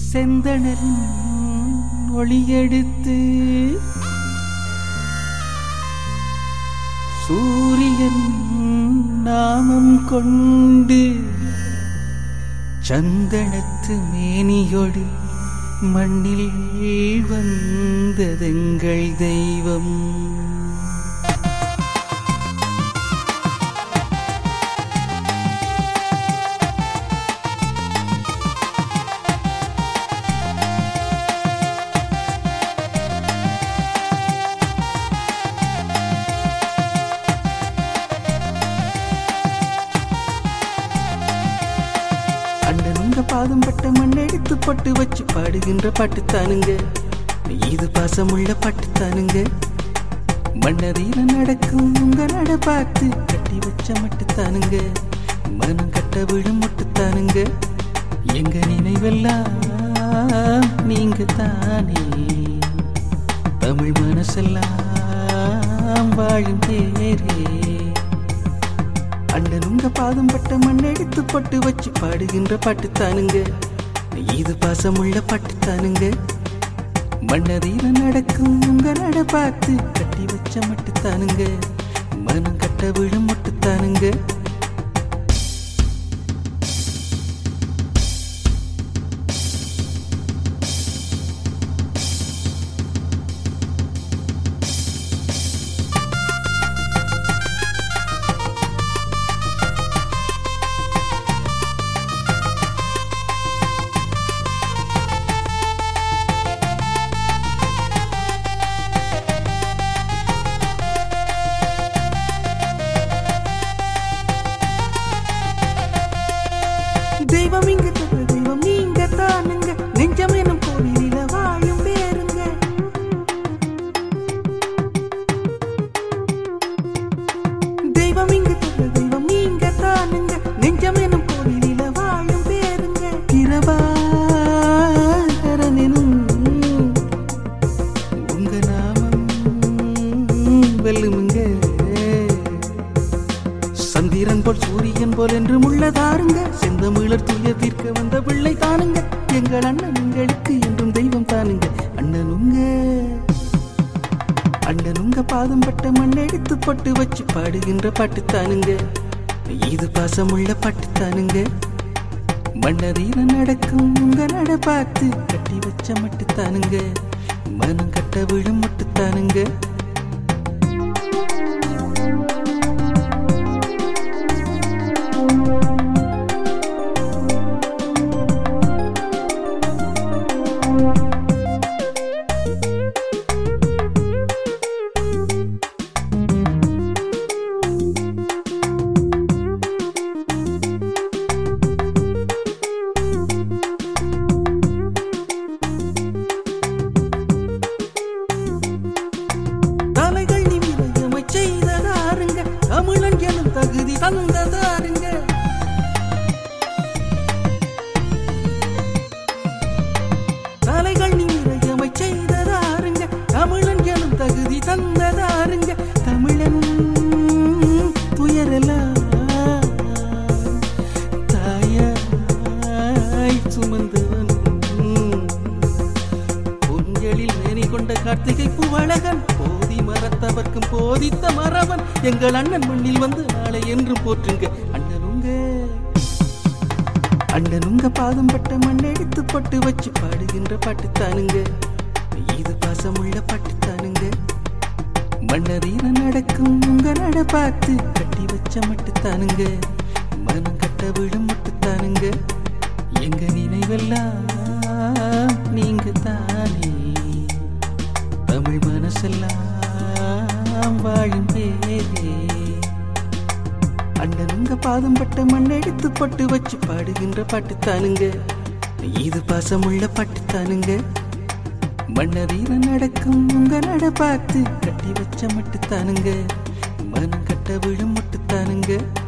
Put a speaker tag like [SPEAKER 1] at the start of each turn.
[SPEAKER 1] செந்தணலின் ஒளியெடுத்து சூரியன் நாமம் கொண்டு சந்தனத்து மேனியொடு மண்ணில் வந்ததெங்கள் தெய்வம் அண்ணனுங்க பாதம் பட்ட மண் எடுத்து பட்டு வச்சு பாடுகின்ற பாட்டுத்தானுங்க இது பாசமுள்ள பாட்டுத்தானுங்க மன்னதீர நடக்கும் உங்க நட பார்த்து கட்டி வச்ச மட்டுத்தானுங்க மனம் கட்ட விழும் மட்டுத்தானுங்க எங்க நினைவெல்லாம் நீங்க தானே தமிழ் மனசெல்லாம் வாழும் பேரே அண்ணன் உங்க பாதம் பட்ட மண் எடுத்து பட்டு வச்சு பாடுகின்ற பாட்டுத்தானுங்க இது பாசமுள்ள பாட்டுத்தானுங்க மன்னதீர நடக்கும் உங்க நட பார்த்து கட்டி வச்ச மட்டுத்தானுங்க மனம் கட்ட விழும் மட்டுத்தானுங்க தெய்வம் இங்க தவிர தெய்வம் நீங்க தானுங்க நெஞ்சம் எனும் கோவிலில வாழும் வேறுங்க தெய்வம் இங்க தவிர தெய்வம் நீங்க தானுங்க நெஞ்சம் எனும் கோவிலில வாழும் வேறுங்க இரவாரனும் உங்க நாமம் வெல்லுமுங்க சந்திரன் போல் சூரியன் போல் என்றும் உள்ளதாருங்க செந்தமிழர் துய தீர்க்க வந்த பிள்ளை தானுங்க எங்கள் அண்ணன் உங்களுக்கு என்றும் தெய்வம் தானுங்க அண்ணனுங்க அண்ணனுங்க பாதம் பட்ட மண் எடுத்து பட்டு வச்சு பாடுகின்ற பாட்டு தானுங்க இது பாசமுள்ள பாட்டு தானுங்க மன்னதீர நடக்கும் உங்க நட பார்த்து கட்டி வச்ச மட்டுத்தானுங்க மனம் கட்ட விழும் மட்டுத்தானுங்க தலைகள் நிமிரமை செய்ததாருங்க தமிழன் எனும் தகுதி தந்ததாருங்க தலைகள் நிமிரமை செய்ததாருங்க தமிழன் எனும் தகுதி தந்ததாருங்க தமிழனும் துயரெல்லாம் தாயாய் சுமந்தவன் பொங்கலில் மேனி கொண்ட கார்த்திகை பூவழகன் போதி மரத்தவர்க்கும் போதித்த மரவன் எங்கள் அண்ணன் மண்ணில் வந்து நாளை என்றும் போற்றுங்க அண்ணனுங்க அண்ணனுங்க பாதம் பட்ட மண் எடுத்து பட்டு வச்சு பாடுகின்ற பாட்டுத்தானுங்க இது பாசமுள்ள பாட்டுத்தானுங்க மன்னதீர நடக்கும் உங்க நட பார்த்து கட்டி வச்ச மட்டுத்தானுங்க மனம் கட்ட விழும் மட்டுத்தானுங்க எங்க நினைவெல்லாம் நீங்க தானே தமிழ் மனசெல்லாம் வாழும் பேரே அண்ணனுங்க பாதம் பட்ட மண் எடுத்து பட்டு வச்சு பாடுகின்ற பாட்டுத்தானுங்க இது பாசமுள்ள பாட்டுத்தானுங்க மன்னதீர நடக்கும் உங்க நட பார்த்து கட்டி வச்ச மட்டுத்தானுங்க மனம் கட்ட விழும் மட்டுத்தானுங்க